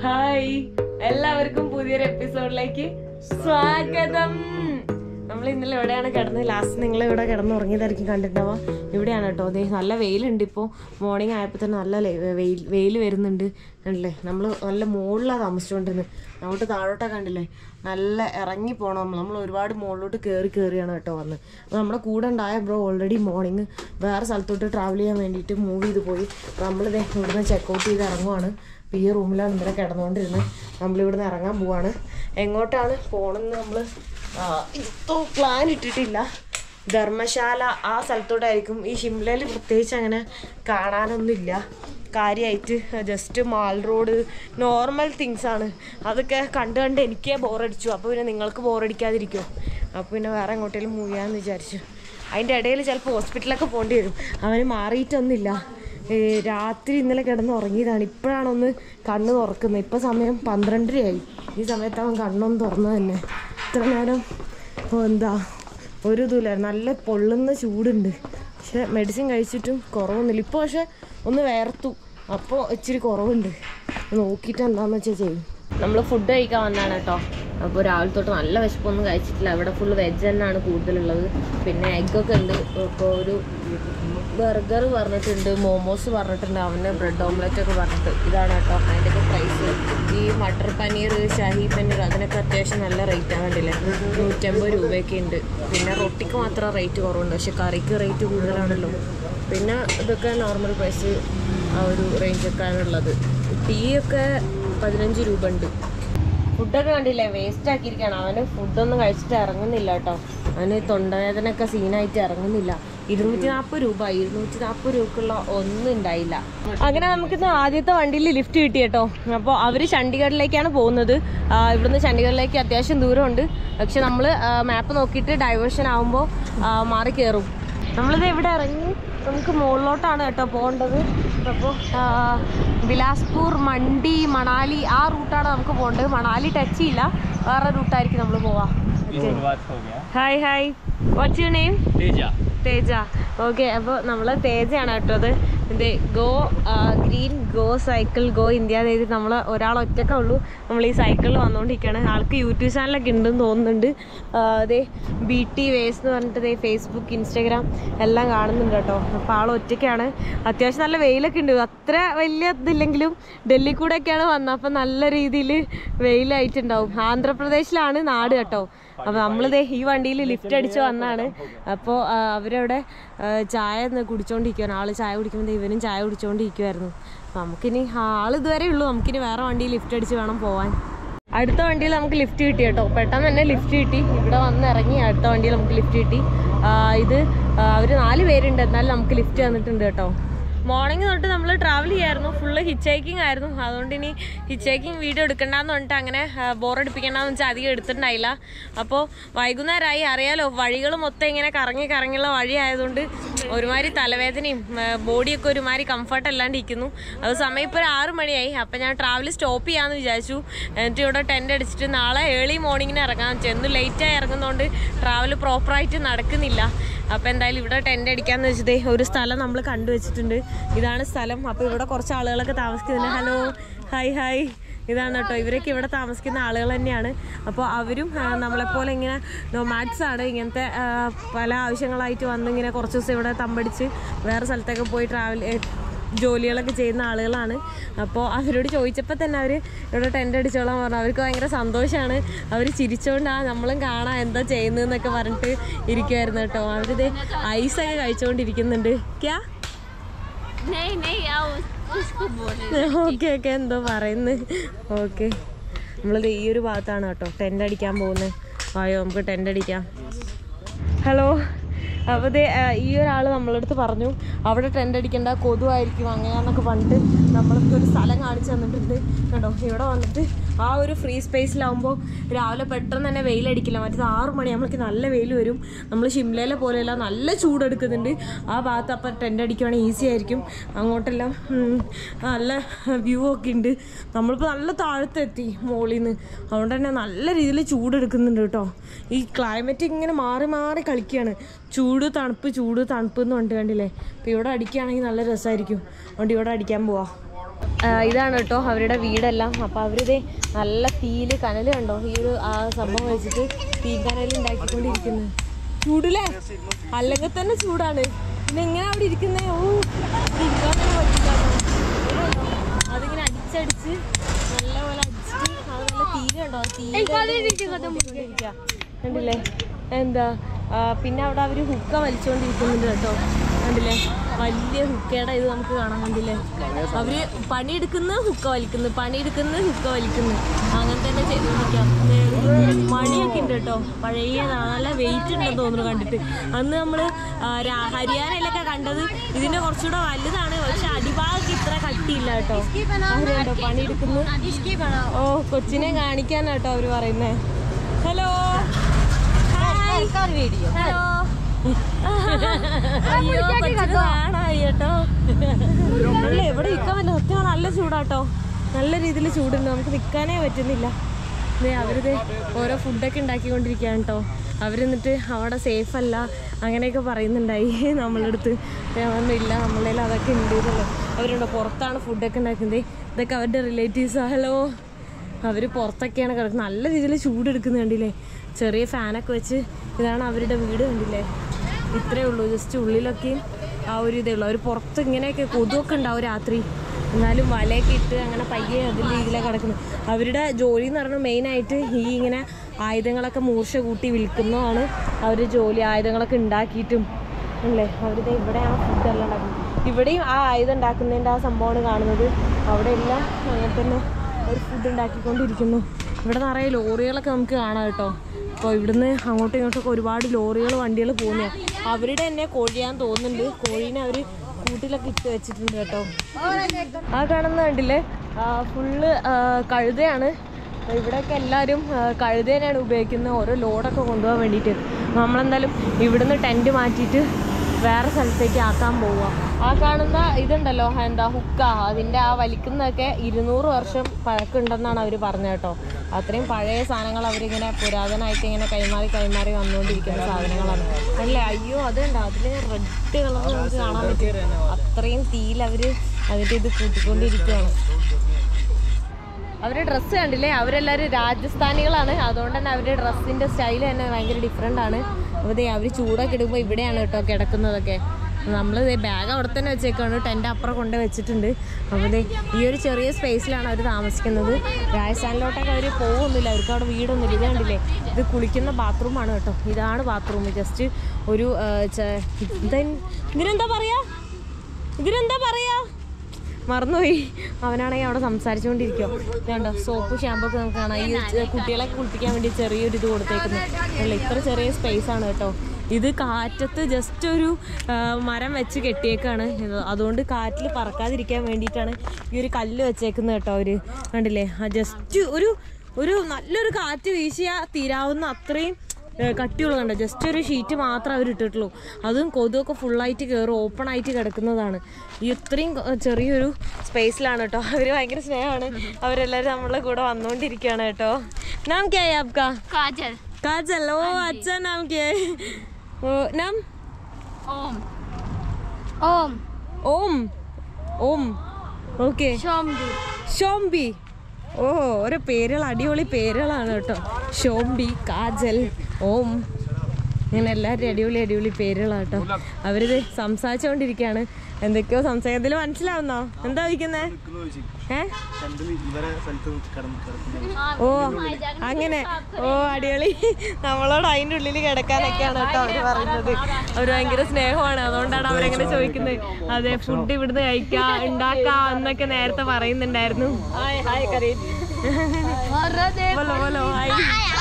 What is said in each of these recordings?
Hi എല്ലാവർക്കും പുതിയൊരു എപ്പിസോഡിലേക്ക് സ്വാഗതം നമ്മൾ ഇന്നലെ എവിടെയാണ് കിടന്നത് ലാസ്റ്റ് നിങ്ങൾ ഇവിടെ കിടന്ന് ഉറങ്ങിയതായിരിക്കും കണ്ടിട്ടുണ്ടാവുക ഇവിടെയാണ് കേട്ടോ അതെ നല്ല വെയിലുണ്ട് ഇപ്പോൾ മോർണിംഗ് ആയപ്പോൾ തന്നെ നല്ല ലേ- വെയിൽ വെയിൽ വരുന്നുണ്ട് കണ്ടില്ലേ നമ്മൾ നല്ല മുകളിലാണ് താമസിച്ചുകൊണ്ടിരുന്നത് അങ്ങോട്ട് താഴോട്ടാ കണ്ടില്ലേ നല്ല ഇറങ്ങി പോകണം നമ്മൾ നമ്മൾ ഒരുപാട് മുകളിലോട്ട് കയറി കയറിയാണ് കേട്ടോ വന്നത് അപ്പോൾ നമ്മുടെ കൂടെ ഉണ്ടായ ബ്രോ ഓൾറെഡി മോർണിംഗ് വേറെ സ്ഥലത്തോട്ട് ട്രാവൽ ചെയ്യാൻ വേണ്ടിയിട്ട് മൂവ് ചെയ്ത് പോയി അപ്പോൾ നമ്മളിത് ഇവിടുന്ന് ചെക്കൗട്ട് ചെയ്ത് ഇറങ്ങുവാണ് അപ്പോൾ ഈ റൂമിലാണ് ഇന്നലെ കിടന്നുകൊണ്ടിരുന്നത് നമ്മളിവിടുന്ന് ഇറങ്ങാൻ പോവാണ് എങ്ങോട്ടാണ് പോകണമെന്ന് നമ്മൾ ഇപ്പം പ്ലാൻ ഇട്ടിട്ടില്ല ധർമ്മശാല ആ സ്ഥലത്തോട്ടായിരിക്കും ഈ ഷിംലയിൽ പ്രത്യേകിച്ച് അങ്ങനെ കാണാനൊന്നുമില്ല കാര്യമായിട്ട് just mall road normal things ആണ് അതൊക്കെ കണ്ട് കണ്ട് എനിക്കേ ബോറടിച്ചു അപ്പോൾ പിന്നെ നിങ്ങൾക്ക് ബോറടിക്കാതിരിക്കുമോ അപ്പോൾ പിന്നെ വേറെ എങ്ങോട്ടേലും മൂവ് ചെയ്യാമെന്ന് വിചാരിച്ചു അതിൻ്റെ ഇടയിൽ ചിലപ്പോൾ ഹോസ്പിറ്റലൊക്കെ പോകേണ്ടി വരും അവന് മാറിയിട്ടൊന്നുമില്ല ഏ, രാത്രി ഇന്നലെ കിടന്ന് ഉറങ്ങിയതാണ് ഇപ്പോഴാണ് ഒന്ന് കണ്ണ് തുറക്കുന്നത് ഇപ്പം സമയം പന്ത്രണ്ടരയായി ഈ സമയത്ത് അവൻ കണ്ണൊന്ന് തുറന്നത് തന്നെ ഇത്ര നേരം ഓ, എന്താ ഒരു ഇതുമില്ലായിരുന്നു നല്ല പൊള്ളുന്ന ചൂടുണ്ട് പക്ഷെ മെഡിസിൻ കഴിച്ചിട്ടും കുറവൊന്നുമില്ല ഇപ്പോൾ പക്ഷെ ഒന്ന് വേർത്തു അപ്പോൾ ഇച്ചിരി കുറവുണ്ട് നോക്കിയിട്ട് എന്താണെന്ന് വെച്ചാൽ ചെയ്യും നമ്മൾ ഫുഡ് കഴിക്കാൻ വന്നതാണ് കേട്ടോ അപ്പോൾ രാവിലെ തൊട്ട് നല്ല വിശപ്പൊന്നും കഴിച്ചിട്ടില്ല ഇവിടെ ഫുള്ള് വെജ് തന്നെയാണ് കൂടുതലുള്ളത് പിന്നെ എഗ്ഗൊക്കെ ഉണ്ട് ഇപ്പോൾ ഒരു ബർഗർ പറഞ്ഞിട്ടുണ്ട് മോമോസ് പറഞ്ഞിട്ടുണ്ട് അവന് ബ്രെഡ് ഓംലെറ്റ് ഒക്കെ പറഞ്ഞിട്ട് ഇതാണ് കേട്ടോ അതിൻ്റെയൊക്കെ പ്രൈസ് ഈ മട്ടർ പനീർ ഷാഹി പനീർ അതിനൊക്കെ അത്യാവശ്യം നല്ല റേറ്റ് ആണ് കണ്ടില്ലേ നൂറ്റമ്പത് രൂപയൊക്കെ ഉണ്ട് പിന്നെ റൊട്ടിക്ക് മാത്രം റേറ്റ് കുറവുണ്ട് പക്ഷെ കറിക്ക് റേറ്റ് കൂടുതലാണല്ലോ പിന്നെ ഇതൊക്കെ നോർമൽ പ്രൈസ് ആ ഒരു റേഞ്ചൊക്കെയാണ് ഉള്ളത് ടീ ഒക്കെ പതിനഞ്ച് രൂപ ഉണ്ട് ഫുഡൊക്കെ കണ്ടില്ലേ വേസ്റ്റ് ആക്കിയിരിക്കുകയാണ് അവന് ഫുഡൊന്നും കഴിച്ചിട്ട് ഇറങ്ങുന്നില്ല കേട്ടോ അവന് തൊണ്ടവേദനയൊക്കെ സീനായിട്ട് ഇറങ്ങുന്നില്ല ഇരുന്നൂറ്റി നാൽപ്പത് രൂപ ഇരുന്നൂറ്റി നാൽപ്പത് രൂപക്കുള്ള ഒന്നും ഉണ്ടായില്ല അങ്ങനെ നമുക്കിന്ന് ആദ്യത്തെ വണ്ടിയിൽ ലിഫ്റ്റ് കിട്ടി കേട്ടോ അപ്പോൾ അവർ ചണ്ഡീഗഡിലേക്കാണ് പോകുന്നത് ആ, ഇവിടുന്ന് ചണ്ഡീഗഡിലേക്ക് അത്യാവശ്യം ദൂരമുണ്ട് പക്ഷെ നമ്മൾ മാപ്പ് നോക്കിയിട്ട് ഡൈവേർഷൻ ആകുമ്പോൾ മാറി കയറും നമ്മളിത് എവിടെ ഇറങ്ങി നമുക്ക് മുകളിലോട്ടാണ് കേട്ടോ പോകേണ്ടത് അപ്പോൾ ബിലാസ്പൂർ മണ്ടി മണാലി ആ റൂട്ടാണ് നമുക്ക് പോകേണ്ടത് മണാലി ടച്ച് ചെയ്യില്ല വേറെ റൂട്ടായിരിക്കും നമ്മൾ പോവാ शुरुआत हो गया hi hi what's your name Teja Teja okay അപ്പോൾ നമ്മൾ തേജയാണ് കേട്ടോ അത് ഇത് go green go cycle go India എഴുതി നമ്മൾ ഒരാൾ ഒറ്റക്കേ ഉള്ളൂ നമ്മൾ ഈ സൈക്കിളിൽ വന്നുകൊണ്ടിരിക്കുകയാണ് ആൾക്ക് യൂട്യൂബ് ചാനലൊക്കെ ഉണ്ടെന്ന് തോന്നുന്നുണ്ട് ആ, അതെ ബി ടി വേസ് എന്ന് പറഞ്ഞിട്ട് ദേ ഫേസ്ബുക്ക് ഇൻസ്റ്റാഗ്രാം എല്ലാം കാണുന്നുണ്ട് കേട്ടോ അപ്പോൾ ആൾ ഒറ്റയ്ക്കാണ് അത്യാവശ്യം നല്ല വെയിലൊക്കെ ഉണ്ട് അത്ര വലിയ ഇതില്ലെങ്കിലും ഡൽഹി കൂടെയൊക്കെയാണ് വന്നത് അപ്പം നല്ല രീതിയിൽ വെയിലായിട്ടുണ്ടാവും ആന്ധ്രാപ്രദേശിലാണ് നാട് കേട്ടോ അപ്പോൾ നമ്മളിതേ ഈ വണ്ടിയിൽ ലിഫ്റ്റ് അടിച്ച് വന്നാണ് അപ്പോൾ അവരവിടെ ആ, ചായ ഒന്ന് കുടിച്ചോണ്ടിരിക്കുകയാണ് ആള് ചായ കുടിക്കുമ്പോൾ ഇവനും ചായ കുടിച്ചോണ്ടിരിക്കുമായിരുന്നു അപ്പോൾ നമുക്കിനി ആൾ ഇതുവരെ ഉള്ളൂ നമുക്കിനി വേറെ വണ്ടിയിൽ ലിഫ്റ്റ് അടിച്ച് വേണം പോവാൻ അടുത്ത വണ്ടിയിൽ നമുക്ക് ലിഫ്റ്റ് കിട്ടി കേട്ടോ പെട്ടെന്ന് തന്നെ ലിഫ്റ്റ് കിട്ടി ഇവിടെ വന്ന് ഇറങ്ങി അടുത്ത വണ്ടിയിൽ നമുക്ക് ലിഫ്റ്റ് കിട്ടി ആ, ഇത് അവർ നാല് പേരുണ്ട് എന്നാലും നമുക്ക് ലിഫ്റ്റ് തന്നിട്ടുണ്ട് കേട്ടോ മോർണിംഗ് തൊട്ട് നമ്മൾ ട്രാവൽ ചെയ്യായിരുന്നു ഫുള്ള് ഹിച്ചൈക്കിംഗ് ആയിരുന്നു അതുകൊണ്ട് ഇനി ഹിച്ചൈക്കിംഗ് വീഡിയോ എടുക്കണ്ടെന്ന് പറഞ്ഞിട്ട് അങ്ങനെ ബോറടിപ്പിക്കണ്ടെന്ന് വെച്ചാൽ അധികം എടുത്തിട്ടുണ്ടായില്ല അപ്പോൾ വൈകുന്നേരമായി അറിയാലോ വഴികൾ മൊത്തം ഇങ്ങനെ കറങ്ങി കറങ്ങിയുള്ള വഴി ആയതുകൊണ്ട് ഒരുമാതിരി തലവേദനയും ആ, ബോഡിയൊക്കെ ഒരുമാതിരി കംഫർട്ട് അല്ലാണ്ട് ഇരിക്കുന്നു അത് സമയം ഇപ്പോൾ ഒരു ആറ് മണിയായി അപ്പം ഞാൻ ട്രാവൽ സ്റ്റോപ്പ് ചെയ്യാമെന്ന് വിചാരിച്ചു എന്നിട്ട് ഇവിടെ ടെൻ്റ് അടിച്ചിട്ട് നാളെ ഏർലി മോർണിംഗിന് ഇറങ്ങാൻ വെച്ചു എന്ന് ലേറ്റായി ഇറങ്ങുന്നതുകൊണ്ട് ട്രാവൽ പ്രോപ്പറായിട്ട് നടക്കുന്നില്ല അപ്പോൾ എന്തായാലും ഇവിടെ ടെൻ്റ് അടിക്കാന്ന് വെച്ചതേ ഒരു സ്ഥലം നമ്മൾ കണ്ടുവച്ചിട്ടുണ്ട് ഇതാണ് സ്ഥലം അപ്പോൾ ഇവിടെ കുറച്ച് ആളുകളൊക്കെ താമസിക്കുന്നുണ്ട് ഹലോ ഹായ് ഹായ് ഇതാണ് കേട്ടോ ഇവരൊക്കെ ഇവിടെ താമസിക്കുന്ന ആളുകൾ തന്നെയാണ് അപ്പോൾ അവരും ആ, നമ്മളെപ്പോലെ ഇങ്ങനെ നൊമാറ്റ്സ് ആണ് ഇങ്ങനത്തെ ആ, പല ആവശ്യങ്ങളായിട്ട് വന്ന് ഇങ്ങനെ കുറച്ച് ദിവസം ഇവിടെ തമ്പടിച്ച് വേറെ സ്ഥലത്തൊക്കെ പോയി ട്രാവൽ ജോലികളൊക്കെ ചെയ്യുന്ന ആളുകളാണ് അപ്പോൾ അവരോട് ചോദിച്ചപ്പോൾ തന്നെ അവർ ഇവിടെ ടെൻ്റ് അടിച്ചോളാൻ പറഞ്ഞു അവർക്ക് ഭയങ്കര സന്തോഷമാണ് അവർ ചിരിച്ചോണ്ട് ആ നമ്മളും കാണാം എന്താ ചെയ്യുന്നതെന്നൊക്കെ പറഞ്ഞിട്ട് ഇരിക്കുമായിരുന്നു കേട്ടോ അവരിത് ഐസൊക്കെ കഴിച്ചുകൊണ്ടിരിക്കുന്നുണ്ട് ക്യാ नहीं नहीं आओ उसको बोले ഓക്കെ ഓക്കെ എന്തോ പറയുന്നു ഓക്കെ നമ്മളിത് ഈ ഒരു ഭാഗത്താണ് കേട്ടോ ടെൻ്റ് അടിക്കാൻ പോകുന്നത് ആയോ നമുക്ക് ടെൻ്റ് അടിക്കാം ഹലോ അപ്പോൾ ദേ ആ, ഈ ഒരാൾ നമ്മളടുത്ത് പറഞ്ഞു അവിടെ ടെൻ്റ് അടിക്കേണ്ട കൊതുവായിരിക്കും അങ്ങനെയാന്നൊക്കെ പറഞ്ഞിട്ട് നമ്മൾക്ക് ഒരു സ്ഥലം കാണിച്ചു തന്നിട്ടുണ്ട് കേട്ടോ ഇവിടെ വന്നിട്ട് ആ ഒരു ഫ്രീ സ്പേസിലാവുമ്പോൾ രാവിലെ പെട്ടെന്ന് തന്നെ വെയിലടിക്കില്ല മറ്റേത് ആറ് മണിയാകുമ്പോഴേക്ക് നല്ല വെയിൽ വരും നമ്മൾ ഷിംലയിലെ പോലെയല്ല നല്ല ചൂടെടുക്കുന്നുണ്ട് ആ ഭാഗത്ത് അപ്പം ടെൻ്റ് അടിക്കുവാണെങ്കിൽ ഈസി ആയിരിക്കും അങ്ങോട്ടെല്ലാം ഉം, നല്ല വ്യൂ ഒക്കെ ഉണ്ട് നമ്മളിപ്പോൾ നല്ല താഴത്തെത്തി മുകളിൽ നിന്ന് അതുകൊണ്ട് തന്നെ നല്ല രീതിയിൽ ചൂടെടുക്കുന്നുണ്ട് കേട്ടോ ഈ ക്ലൈമറ്റ് ഇങ്ങനെ മാറി മാറി കളിക്കുകയാണ് ചൂട് തണുപ്പ് ചൂട് തണുപ്പ് എന്ന് പറഞ്ഞിട്ട് കണ്ടില്ലേ അപ്പോൾ ഇവിടെ അടിക്കുകയാണെങ്കിൽ നല്ല രസമായിരിക്കും അതുകൊണ്ട് ഇവിടെ അടിക്കാൻ പോവാം ആ, ഇതാണ് കേട്ടോ അവരുടെ വീടെല്ലാം അപ്പൊ അവരിത് നല്ല തീയില് കനല് കണ്ടോ ഈ ഒരു ആ സംഭവം വെച്ചിട്ട് തീ കനൽ ഉണ്ടാക്കിക്കൊണ്ടിരിക്കുന്നത് ചൂടില്ലേ അല്ലെങ്കിൽ തന്നെ ചൂടാണ് പിന്നെ എങ്ങനെ അവിടെ ഇരിക്കുന്നേ ഓ ഇരിക്കാൻ തന്നെ പറ്റില്ല കേട്ടോ. ഇവിടെ കണ്ടോ? അതിങ്ങനെ അടിച്ചടിച്ച് നല്ലപോലെ അടിച്ചിട്ട് അത് നല്ല തീരുണ്ടോ തീരെ കണ്ടില്ലേ എന്താ ആ, പിന്നെ അവിടെ അവര് ഹുക്ക വലിച്ചുകൊണ്ടിരിക്കുന്നുണ്ട് കേട്ടോ കണ്ടില്ലേ വലിയ ഹുക്കയുടെ ഇത് നമുക്ക് കാണാൻ കണ്ടില്ലേ അവര് പണിയെടുക്കുന്ന ഹുക്ക വലിക്കുന്നു പണിയെടുക്കുന്ന ഹുക്ക വലിക്കുന്നു അങ്ങനെ തന്നെ ചെയ്തുകൊണ്ടിരിക്കാം മണിയൊക്കെ ഉണ്ട് കേട്ടോ പഴയ നല്ല വെയിറ്റ് ഉണ്ടെന്ന് തോന്നുന്നു കണ്ടിട്ട് അന്ന് നമ്മള് ആ, രാ- ഹരിയാനയിലൊക്കെ കണ്ടത് ഇതിന്റെ കുറച്ചുകൂടെ വലുതാണ് പക്ഷെ അടിഭാഗത്ത് ഇത്ര കട്ടിയില്ല കേട്ടോ അവരുണ്ടോ പണിയെടുക്കുന്നു ഓ കൊച്ചിനെ കാണിക്കാനാട്ടോ അവര് പറയുന്നേ ഹലോ ഹലോ അയ്യോ കൊച്ചിനെ കാണായി കേട്ടോ അല്ല ഇവിടെ നിൽക്കാൻ പറ്റില്ല സത്യം നല്ല ചൂടാട്ടോ നല്ല രീതിയിൽ ചൂടുണ്ട് നമുക്ക് നിൽക്കാനേ പറ്റുന്നില്ല ദേ അവരിത് ഓരോ ഫുഡൊക്കെ ഉണ്ടാക്കിക്കൊണ്ടിരിക്കുകയാണ് കേട്ടോ അവരെന്നിട്ട് അവിടെ സേഫ് അല്ല അങ്ങനെയൊക്കെ പറയുന്നുണ്ടായി നമ്മളടുത്ത് ഒന്നുമില്ല നമ്മളതിൽ അതൊക്കെ ഉണ്ട് എന്നല്ലോ അവരുണ്ടോ പുറത്താണ് ഫുഡൊക്കെ ഉണ്ടാക്കുന്നത് ഇതൊക്കെ അവരുടെ റിലേറ്റീവ്സാ ഹലോ അവർ പുറത്തൊക്കെയാണ് കിടക്കുന്നത് നല്ല രീതിയിൽ ചൂടെടുക്കുന്ന കണ്ടില്ലേ ചെറിയ ഫാനൊക്കെ വെച്ച് ഇതാണ് അവരുടെ വീട് കണ്ടില്ലേ ഇത്രയേ ഉള്ളൂ ജസ്റ്റ് ഉള്ളിലൊക്കെയും ആ ഒരു ഇതേ ഉള്ളൂ അവർ പുറത്ത് ഇങ്ങനെയൊക്കെ കൊതുവൊക്കെ ഉണ്ടാവും രാത്രി എന്നാലും വലയൊക്കെ ഇട്ട് അങ്ങനെ പയ്യെ അതിൻ്റെ ഇതിലാണ് കിടക്കുന്നത് അവരുടെ ജോലി എന്ന് പറഞ്ഞാൽ മെയിനായിട്ട് ഈ ഇങ്ങനെ ആയുധങ്ങളൊക്കെ മൂർച്ച കൂട്ടി വിൽക്കുന്നതാണ് അവരുടെ ജോലി ആയുധങ്ങളൊക്കെ ഉണ്ടാക്കിയിട്ടും അല്ലേ അവരുടെ ഇവിടെയാണ് ഫുഡെല്ലാം ഉണ്ടാക്കുന്നത് ഇവിടെയും ആ ആയുധം ഉണ്ടാക്കുന്നതിൻ്റെ ആ സംഭവമാണ് കാണുന്നത് അവിടെ എല്ലാം അങ്ങനെ തന്നെ ഒരു ഫുഡ് ഉണ്ടാക്കിക്കൊണ്ടിരിക്കുന്നു ഇവിടെ നിറയെ ലോറികളൊക്കെ നമുക്ക് കാണാം കേട്ടോ അപ്പോൾ ഇവിടുന്ന് അങ്ങോട്ടും ഇങ്ങോട്ടൊക്കെ ഒരുപാട് ലോറികൾ വണ്ടികൾ പോകുന്നതാണ് അവരുടെ തന്നെ കോഴിയാന്ന് തോന്നുന്നുണ്ട് കോഴീനെ അവർ കൂട്ടിലൊക്കെ ഇട്ട് വെച്ചിട്ടുണ്ട് കേട്ടോ ആ കാണുന്ന കണ്ടില്ലേ ഫുള്ള് കഴുതയാണ് അപ്പോൾ ഇവിടെയൊക്കെ എല്ലാവരും ആ, കഴുതേനെയാണ് ഉപയോഗിക്കുന്നത് ഓരോ ലോഡൊക്കെ കൊണ്ടുപോകാൻ വേണ്ടിയിട്ട് നമ്മളെന്തായാലും ഇവിടുന്ന് ടെൻറ്റ് മാറ്റിയിട്ട് വേറെ സ്ഥലത്തേക്ക് ആക്കാൻ പോവുക ആ കാണുന്ന ഇതുണ്ടല്ലോ എന്താ ഹുക്ക അതിൻ്റെ ആ വലിക്കുന്നതൊക്കെ ഇരുന്നൂറ് വർഷം പഴക്കമുണ്ടെന്നാണ് അവർ പറഞ്ഞത് കേട്ടോ അത്രയും പഴയ സാധനങ്ങൾ അവരിങ്ങനെ പുരാതനമായിട്ട് ഇങ്ങനെ കൈമാറി കൈമാറി വന്നുകൊണ്ടിരിക്കുന്ന സാധനങ്ങളാണ് അല്ലേ അയ്യോ അതുണ്ടോ അതിൽ റെഡ് കളർ നമുക്ക് കാണാൻ പറ്റും അത്രയും തീയിൽ അവർ അതിൻ്റെ ഇത് കൂട്ടിക്കൊണ്ടിരിക്കുകയാണ് അവരുടെ ഡ്രസ്സ് കണ്ടില്ലേ അവരെല്ലാവരും രാജസ്ഥാനികളാണ് അതുകൊണ്ട് തന്നെ അവരുടെ ഡ്രസ്സിന്റെ സ്റ്റൈൽ തന്നെ ഭയങ്കര ഡിഫറെൻ്റ് ആണ് അപ്പോൾ ദേ അവർ ചൂടൊക്കെ ഇടുമ്പോൾ ഇവിടെയാണ് കേട്ടോ കിടക്കുന്നതൊക്കെ നമ്മൾ ബാഗ് അവിടെ തന്നെ വെച്ചേക്കാണ് ടെൻ്റ് അപ്പുറം കൊണ്ട് വെച്ചിട്ടുണ്ട് അപ്പോൾ ദേ ഈ ഒരു ചെറിയ സ്പേസിലാണ് അവർ താമസിക്കുന്നത് രാജസ്ഥാനിലോട്ടൊക്കെ അവർ പോകുന്നില്ല അവർക്ക് അവിടെ വീടൊന്നുമില്ല ഇത് കണ്ടില്ലേ ഇത് കുളിക്കുന്ന ബാത്റൂമാണ് കേട്ടോ ഇതാണ് ബാത്റൂം ജസ്റ്റ് ഒരു ആ, ചെ- ഇതെൻ- ഇതിനെന്താ പറയാ ഇതിനെന്താ പറയാ മറന്നുപോയി അവനാണെങ്കിൽ അവിടെ സംസാരിച്ചുകൊണ്ടിരിക്കുമോ വേണ്ട സോപ്പ് ഷാമ്പു ഒക്കെ നമുക്ക് കാണാം ഈ ചെ- കുട്ടികളെ കുളിപ്പിക്കാൻ വേണ്ടി ചെറിയൊരു ഇത് കൊടുത്തേക്കുന്നത് അല്ല ഇത്ര ചെറിയ സ്പേസ് ആണ് കേട്ടോ ഇത് കാറ്റത്ത് ജസ്റ്റ് ഒരു ആ, മരം വെച്ച് കെട്ടിയേക്കാണ് ഇത് അതുകൊണ്ട് കാറ്റിൽ പറക്കാതിരിക്കാൻ വേണ്ടിയിട്ടാണ് ഈ ഒരു കല്ല് വെച്ചേക്കുന്നത് കേട്ടോ അവര് കണ്ടില്ലേ ആ ജസ്റ്റ് ഒരു ഒരു നല്ലൊരു കാറ്റ് വീശിയാൽ തീരാവുന്ന അത്രയും ഏഹ് കട്ടിയുള്ള കണ്ടോ ജസ്റ്റ് ഒരു ഷീറ്റ് മാത്രമേ അവർ ഇട്ടിട്ടുള്ളൂ അതും കൊതുകൊക്കെ ഫുള്ളായിട്ട് കയറും ഓപ്പൺ ആയിട്ട് കിടക്കുന്നതാണ് ഈ ഇത്രയും കൊ- ചെറിയൊരു സ്പേസിലാണ് കേട്ടോ അവർ ഭയങ്കര സ്നേഹമാണ് അവരെല്ലാവരും നമ്മളെ കൂടെ വന്നുകൊണ്ടിരിക്കുകയാണ് കേട്ടോ നാം ക്യാ ഹൈ ആപ്കാ काजल കാജൽ ഓ അച്ഛാ നാം ക്യാ ഹൈ? ഓ നാം ओम ओम ഓം ഓം ഓക്കെ शोम्बी ഷോംബി ഓ ഓരോ പേരുകൾ അടിപൊളി പേരുകളാണ് കേട്ടോ ഷോംബി കാജൽ ഓം ഇങ്ങനെ എല്ലാവരും അടിപൊളി അടിപൊളി പേരുകളാണ് കേട്ടോ അവരിത് സംസാരിച്ചുകൊണ്ടിരിക്കുകയാണ് എന്തൊക്കെയോ സംസാരിക്കുന്നതിൽ മനസ്സിലാവുന്നോ എന്താ ചോദിക്കുന്നേ ഏ ഇവരെ സ്ഥലത്ത് കിടന്ന് കിടക്കുന്നത് ഓ അങ്ങനെ ഓ അടിപൊളി നമ്മളോട് അതിൻ്റെ ഉള്ളിൽ കിടക്കാനൊക്കെയാണ് കേട്ടോ അവര് പറയുന്നത് അവര് ഭയങ്കര സ്നേഹമാണ് അതുകൊണ്ടാണ് അവരെങ്ങനെ ചോദിക്കുന്നത് അതെ ഫുഡ് ഇവിടുന്ന് കഴിക്കാ ഉണ്ടാക്കാ എന്നൊക്കെ നേരത്തെ പറയുന്നുണ്ടായിരുന്നു ബോലോ ബോലോ ഹായ്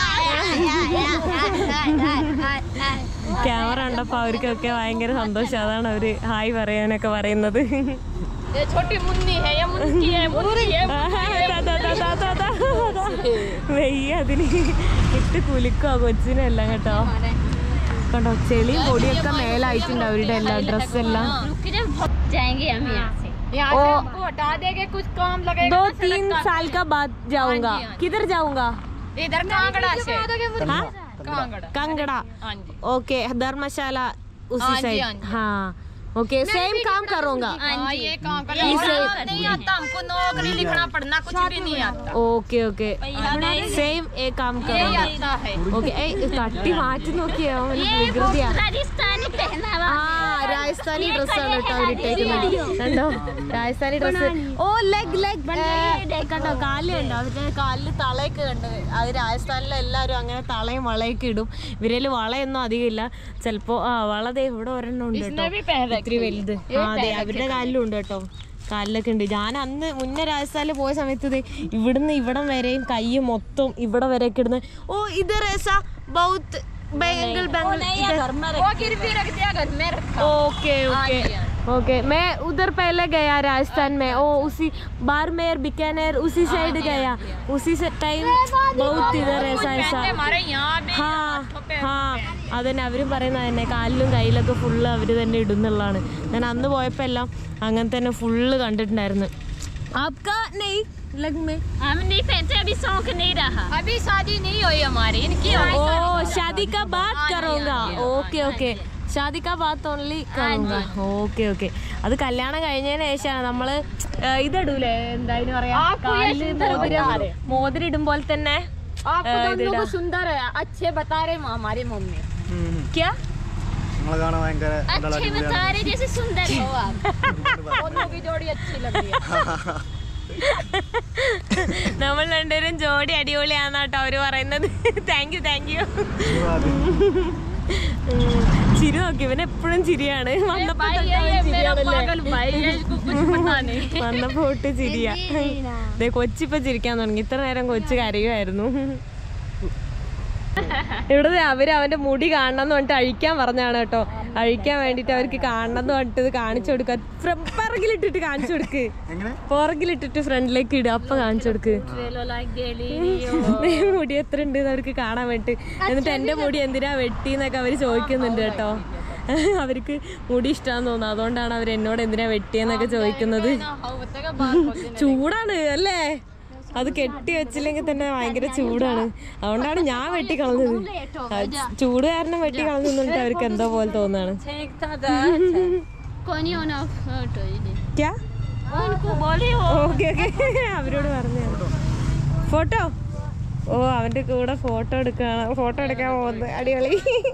ക്യാമറ കണ്ടപ്പോ അവർക്കൊക്കെ ഭയങ്കര സന്തോഷം അതാണ് അവര് ഹായ് പറയാനൊക്കെ പറയുന്നത് ये छोटी मुन्नी है ये मुन्नी है मुन्नी है താ, താ, താ, താ, താ, താ, താ. വെയ്യ അതിന് ഇട്ട് കുലുക്കോ കൊച്ചിനെല്ലാം കേട്ടോ കണ്ടോ ചെളിയും പൊടിയൊക്കെ മേലായിട്ടുണ്ട് അവരുടെ എല്ലാ ഡ്രസ്സെല്ലാം रुक जा जाएंगे हम यहाँ से ओ हटा देंगे कुछ काम लगेगा दो तीन साल का बाद जाऊंगा किधर जाऊंगा इधर कांगड़ा से हाँ? कांगड़ा कांगड़ा हाँ जी ओके धर्मशाला उसी हाँ जी, साइड हाँ जी। हाँ ओके सेम काम करूंगा हाँ ये काम कर नहीं आता हमको नौकरी लिखना पढ़ना कुछ भी नहीं आता ഓക്കെ ഓക്കെ സെയിം ഏ കാം ये കറോ आता है ഓക്കെ തട്ടി മാറ്റി നോക്കിയോ വികൃതിയാ राजस्थानी पहनावा ആ രാജസ്ഥാനി ഡ്രസ്സാണ് കേട്ടോ അവരിട്ടേക്കുന്നത് കണ്ടോ രാജസ്ഥാനി ഡ്രസ്സ് ഓ ലെഗ് ലെഗ് കണ്ടോ കാല് കണ്ടോ അവരുടെ കാലില് തളയൊക്കെ കണ്ടോ അത് രാജസ്ഥാനിലെ എല്ലാവരും അങ്ങനെ തളയും വളയൊക്കെ ഇടും ഇവരില് വളയൊന്നും അധികം ഇല്ല ചിലപ്പോ ആ വള ദേ ഇവിടെ ഒരെണ്ണം ഉണ്ട് കേട്ടോ ഇത്തിരി വലുത് ആ അതെ അവരുടെ കാലിലും ഉണ്ട് കേട്ടോ കാലിലൊക്കെ ഉണ്ട് ഞാൻ അന്ന് മുന്നേ രാജസ്ഥാനിൽ പോയ സമയത്ത് ദേ ഇവിടുന്ന് ഇവിടം വരെയും കൈ മൊത്തം ഇവിടെ വരെയൊക്കെ ഇടുന്ന ഓ ഇത് രസ ബൗത്ത് ബംഗൾ ബംഗൾ वो गिरवी रख दिया घर में रखा ओके ओके ओके मैं उधर पहले गया राजस्थान में ओ उसी बारमेर बीकानेर उसी साइड गया उसी से टाइम बहुत इधर ऐसा ऐसा हमारे यहाँ भी ഹാ ഹാ അതന്നെ അവരും പറയുന്നത് തന്നെ കാലിലും കയ്യിലൊക്കെ ഫുള്ള് അവർ തന്നെ ഇടുന്നുള്ളതാണ് ഞാൻ അന്ന് പോയപ്പോൾ എല്ലാം അങ്ങനെ തന്നെ ഫുള്ള് കണ്ടിട്ടുണ്ടായിരുന്നു ആപ്കാ നെയ് ലഗ് മേ हम नहीं पहनते अभी शौक नहीं रहा अभी शादी नहीं हुई हमारी इनकी ഓ ഷാദി കാ ബാത് കറോങ്ക ഓക്കെ ഓക്കെ ഷാദി കാ ബാത്ത് ഓൺലി കറോങ്ക ഓക്കെ ഓക്കെ അത് കല്യാണം കഴിഞ്ഞതിന് ശേഷമാണ് നമ്മള് ഏ, ഇതിടൂലേ എന്താ അതിന് പറയാ കാലില് മോതിരം മോതിരം ഇടും പോലെ തന്നെ आपको दोनों को सुंदर है अच्छे बता रहे हैं हमारी मम्मी ക്യാ നമ്മളെ കാണാൻ ഭയങ്കര എന്താ अच्छे അടിപൊളിയാണ്. बता रहे जैसे सुंदर हो आप दोनों की जोड़ी अच्छी लग रही है നമ്മൾ രണ്ടുപേരും ജോഡി അടിപൊളിയാന്ന് കേട്ടോ അവര് പറയുന്നത് താങ്ക് യു താങ്ക് യു ചിരി നോക്കി ഇവൻ എപ്പോഴും ചിരിയാണ് വന്നപ്പോ भाई തൊട്ട് ये അവൻ ये मेरा ചിരിയാണല്ലേ? पागल भाई है इसको कुछ पता नहीं വന്നപ്പോ തൊട്ട് ചിരിയാ ദേ കൊച്ചിപ്പൊ ചിരിക്കാൻ തുടങ്ങി ഇത്ര നേരം കൊച്ചു കരയുമായിരുന്നു ഇവിടെ ദേ അവര് അവന്റെ മുടി കാണണം എന്ന് പറഞ്ഞിട്ട് അഴിക്കാൻ പറഞ്ഞാണ് കേട്ടോ അഴിക്കാൻ വേണ്ടിട്ട് അവർക്ക് കാണണം എന്ന് പറഞ്ഞിട്ട് ഇത് കാണിച്ചു കൊടുക്ക പിറകിലിട്ടിട്ട് കാണിച്ചു കൊടുക്ക് എങ്ങനെ പുറകിലിട്ടിട്ട് ഫ്രണ്ടിലേക്ക് ഇടുക അപ്പൊ കാണിച്ചു കൊടുക്ക് Velo like Delhi. ദേ മുടി എത്ര ഉണ്ട് അവർക്ക് കാണാൻ വേണ്ടി എന്നിട്ട് എന്റെ മുടി എന്തിനാ വെട്ടി എന്നൊക്കെ അവര് ചോദിക്കുന്നുണ്ട് കേട്ടോ അവർക്ക് മുടി ഇഷ്ടമാന്ന് തോന്നുന്നു അതുകൊണ്ടാണ് അവർ എന്നോട് എന്തിനാ വെട്ടിയെന്നൊക്കെ ചോദിക്കുന്നത് हाँ बताएगा बात होती ചൂടാണ് അല്ലേ അത് കെട്ടി വെച്ചില്ലെങ്കിൽ തന്നെ ഭയങ്കര ചൂടാണ് അതുകൊണ്ടാണ് ഞാൻ വെട്ടി കളഞ്ഞത് അത് ചൂട് കാരണം വെട്ടി കളഞ്ഞിട്ട് അവർക്ക് എന്തോ പോലെ തോന്നാണ് ठीक था कौन ही होना तो ये ക്യാ उनको बोली हो ഓക്കെ ഓക്കെ അവരോട് പറഞ്ഞു ഫോട്ടോ ഓ അവന്റെ കൂടെ ഫോട്ടോ എടുക്കാണ് ഫോട്ടോ എടുക്കാൻ പോകുന്നത് അടിപൊളി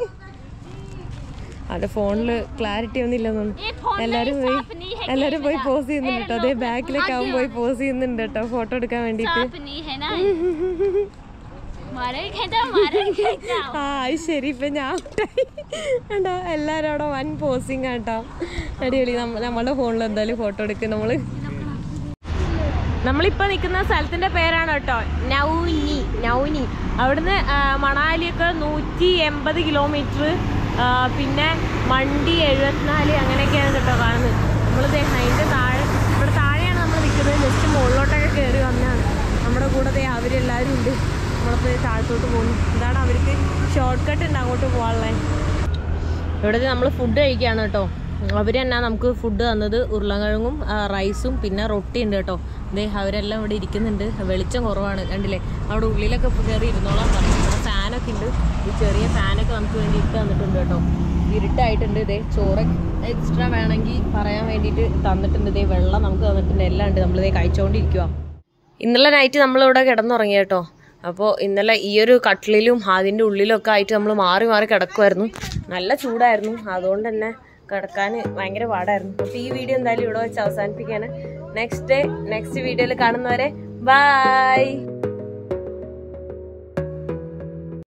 അത് ഫോണില് ക്ലാരിറ്റി ഒന്നും ഇല്ലെന്നു ये फोन എല്ലാരും പോയി साफ नहीं है എല്ലാരും പോയി പോസ് ചെയ്യുന്നുണ്ട് കേട്ടോ അതേ ബാക്കിലൊക്കെ അവൻ പോയി പോസ് ചെയ്യുന്നുണ്ട് കേട്ടോ ഫോട്ടോ എടുക്കാൻ വേണ്ടിട്ട് साफ नहीं है ना मारे खेता मारे खेता ആ അത് ശരി ഇപ്പൊ ഞാൻ ഔട്ടായി. കണ്ടോ എല്ലാരും അവിടെ വൻ പോസിങ് കേട്ടോ അടിപൊളി നമ്മ- നമ്മളുടെ ഫോണിൽ എന്തായാലും ഫോട്ടോ എടുക്കും നമ്മള് നമ്മളിപ്പോ നിൽക്കുന്ന സ്ഥലത്തിന്റെ പേരാണ് കേട്ടോ നൗനി നൗനി അവിടുന്ന് ആ, മണാലിയൊക്കെ നൂറ്റി എൺപത് കിലോമീറ്റർ പിന്നെ മണ്ടി എഴുപത്തിനാല് അങ്ങനെയൊക്കെയാണ് കേട്ടോ കാണുന്നത് നമ്മളിത് അതിന്റെ താഴെ ഇവിടെ താഴെയാണ് നമ്മൾ നിൽക്കുന്നത് ജസ്റ്റ് മുകളിലോട്ടൊക്കെ കയറി വന്നതാണ് നമ്മുടെ കൂടെ ദേ അവരെല്ലാവരും ഉണ്ട് നമ്മളിപ്പോൾ ദേ താഴത്തോട്ട് പോകുന്നു ഇതാണ് അവർക്ക് ഷോർട്ട് കട്ട് ഉണ്ട് അങ്ങോട്ട് പോകാനുള്ളത് ഇവിടെ നമ്മൾ ഫുഡ് കഴിക്കുകയാണ് കേട്ടോ അവർ തന്നെ നമുക്ക് ഫുഡ് തന്നത് ഉരുളക്കിഴങ്ങും ആ, റൈസും പിന്നെ റൊട്ടി ഉണ്ട് കേട്ടോ ദേ അവരെല്ലാം ഇവിടെ ഇരിക്കുന്നുണ്ട് വെളിച്ചം കുറവാണ് കണ്ടില്ലേ അവിടെ ഉള്ളിലൊക്കെ കയറി ഇരുന്നോളാൻ പറഞ്ഞു ഇവിടെ ഫാനൊക്കെ ഉണ്ട് ഈ ചെറിയ ഫാനൊക്കെ നമുക്ക് വേണ്ടി ഇട്ട് തന്നിട്ടുണ്ട് കേട്ടോ ഇരുട്ടായിട്ടുണ്ട് ഇതേ ചോറ് എക്സ്ട്രാ വേണമെങ്കിൽ പറയാൻ വേണ്ടിയിട്ട് തന്നിട്ടുണ്ട് ഇതേ വെള്ളം നമുക്ക് തന്നിട്ടുണ്ട് എല്ലാം ഉണ്ട് നമ്മളിതേ കഴിച്ചുകൊണ്ടിരിക്കുക ഇന്നലെ നൈറ്റ് നമ്മളിവിടെ കിടന്നുറങ്ങി കേട്ടോ അപ്പോൾ ഇന്നലെ ഈ ഒരു കട്ടിലിലും അതിൻ്റെ ഉള്ളിലൊക്കെ ആയിട്ട് നമ്മൾ മാറി മാറി കിടക്കുമായിരുന്നു നല്ല ചൂടായിരുന്നു അതുകൊണ്ട് തന്നെ കിടക്കാൻ ഭയങ്കര പാടായിരുന്നു അപ്പോൾ ഈ വീഡിയോ എന്തായാലും ഇവിടെ വെച്ച് അവസാനിപ്പിക്കുകയാണ് നെക്സ്റ്റ് ഡേ നെക്സ്റ്റ് വീഡിയോയിൽ കാണുന്നവരെ ബൈ